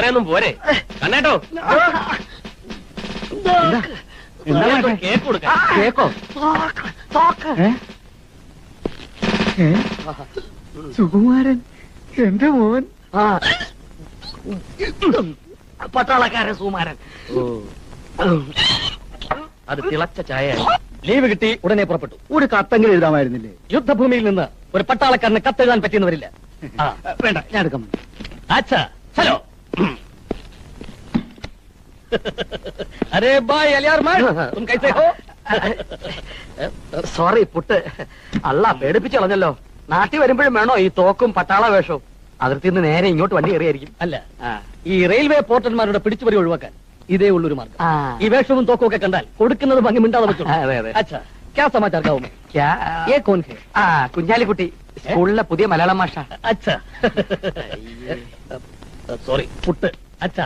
അത്രയൊന്നും പോരെ കണ്ണേട്ടോ എന്താ എന്താ മാഷേ? കേക്ക് കൊടുക്കാം കേക്കോ ഏ? ഏ? സുകുമാരൻ എന്റെ മോൻ പട്ടാളക്കാരൻ സുമാരൻ അത് തിളച്ച ചായ ലീവ് കിട്ടി ഉടനെ പുറപ്പെട്ടു ഒരു കത്തെങ്കിലും എഴുതാമായിരുന്നില്ലേ യുദ്ധഭൂമിയിൽ നിന്ന് ഒരു പട്ടാളക്കാരന് കത്തെഴുതാൻ പറ്റിയെന്ന് വരില്ല ആ, വേണ്ട ഞാൻ എടുക്കാം അച്ഛാ ചലോ അരേ ബായ് അലിയാർ മാൻ തും കൈസേ ഹോ സോറി പുട്ട് അല്ല പേടിപ്പിച്ചു കളഞ്ഞല്ലോ നാട്ടിൽ വരുമ്പോഴും വേണോ ഈ തോക്കും പട്ടാള വേഷവും അതിർത്തി നിന്ന് നേരെ ഇങ്ങോട്ട് വണ്ടി കയറിയായിരിക്കും അല്ല ഈ റെയിൽവേ പോർട്ടന്മാരുടെ പിടിച്ചുപറി ഒഴിവാക്കാൻ ഇതേ ഉള്ളൊരു മാർഗം ആ. ഈ വേഷവും തോക്കും ഒക്കെ കണ്ടാൽ കൊടുക്കുന്നത് ഭംഗി മിണ്ടാതെ വെച്ചോളൂ. അതെ, അതെ. അച്ഛാ ക്യാ സമാചാർ ഗാവ് മേ ക്യാ? ये कौन है ആ കുഞ്ഞാലിക്കുട്ടി സ്കൂളിലെ പുതിയ മലയാളം മാഷ अच्छा സോറി പുട്ട് അച്ഛാ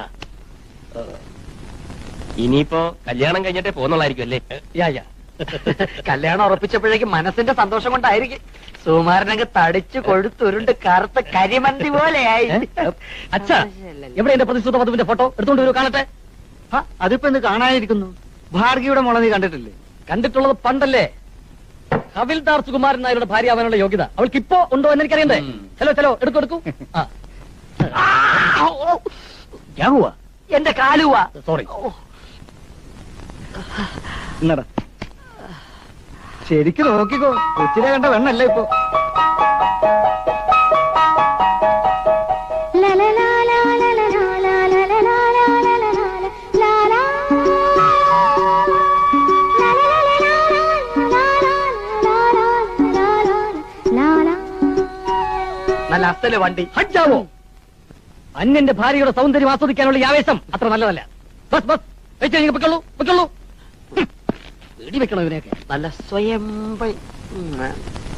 ഇനിയിപ്പോ കല്യാണം കഴിഞ്ഞിട്ടേ പോന്നുള്ളായിരിക്കും അല്ലേ യാ യാ കല്യാണം ഉറപ്പിച്ചപ്പോഴേക്കും മനസ്സിന്റെ സന്തോഷം കൊണ്ടായിരിക്കും സുമാരനങ്ങ് തടിച്ചു കൊഴുത്തുരുണ്ട് കറുത്ത കരിമന്തി പോലെയായി ഏ? അച്ഛാ എവിടെ എന്റെ പ്രതിശ്രുത വധുവിന്റെ ഫോട്ടോ എടുത്തോണ്ട് വരൂ കാണട്ടെ ഹ, അതിപ്പോ എന്ത് കാണാതിരിക്കുന്നു ഭാർഗിയുടെ മോളെ നീ കണ്ടിട്ടില്ലേ കണ്ടിട്ടുള്ളത് പണ്ടല്ലേ ഹവിൽദാർ സുകുമാരൻ നായരുടെ ഭാര്യ ആവാനുള്ള യോഗ്യത അവൾക്ക് ഇപ്പോ ഉണ്ടോ എന്ന് എനിക്കറിയണ്ടേ ഉം. ഹലോ ചലോ എടുക്കൂ എടുക്കൂ ആ ഞാൻ പോവാ എന്റെ കാലുവാ സോറി എന്നടാ ശരിക്ക് നോക്കിക്കോ കൊച്ചിനെ കണ്ട വെണ്ണല്ലേ ഇപ്പൊ നല്ല അസല് വണ്ടി ഹജ്ജാവോ അന്യന്റെ ഭാര്യയുടെ സൗന്ദര്യം ആസ്വദിക്കാനുള്ള ഈ ആവേശം അത്ര നല്ലതല്ല ബസ് ബസ് വെച്ച് കഴിഞ്ഞ് പൊയ്ക്കോളൂ പൊയ്ക്കോളൂ ഹും. പേടി വെക്കണോ ഇവനെയൊക്കെ നല്ല സ്വയം